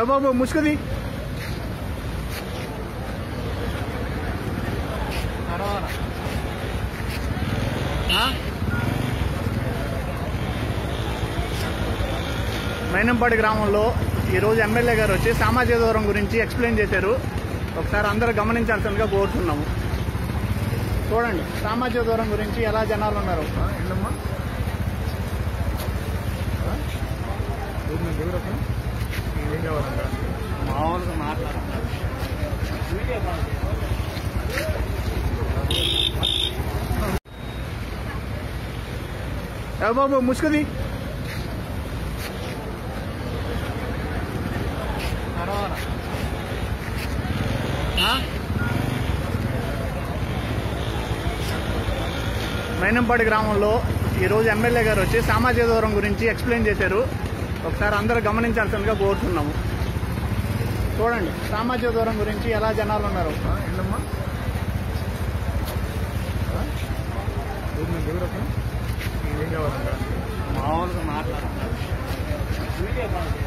బాబు ముసుగుది మైనంపాడి గ్రామంలో ఈరోజు ఎమ్మెల్యే గారు వచ్చి సామాజిక దూరం గురించి ఎక్స్ప్లెయిన్ చేశారు ఒకసారి అందరూ గమనించాల్సిందిగా కోరుతున్నాము చూడండి సామాజిక దూరం గురించి ఎలా జనాలు ఉన్నారు ఏంటమ్మా ఏం కావాలంట మామూలుగా మాట్లాడాలి ఏ బాబు ముసుగుది మైనంపాడి గ్రామంలో ఈరోజు ఎమ్మెల్యే గారు వచ్చి సామాజిక దూరం గురించి ఎక్స్ప్లెయిన్ చేశారు ఒకసారి అందరూ గమనించాల్సిందిగా కోరుతున్నాము చూడండి సామాజిక దూరం గురించి ఎలా జనాలు ఉన్నారు ఏంటమ్మా ఏం కావాలంట మామూలుగా మాట్లాడాలి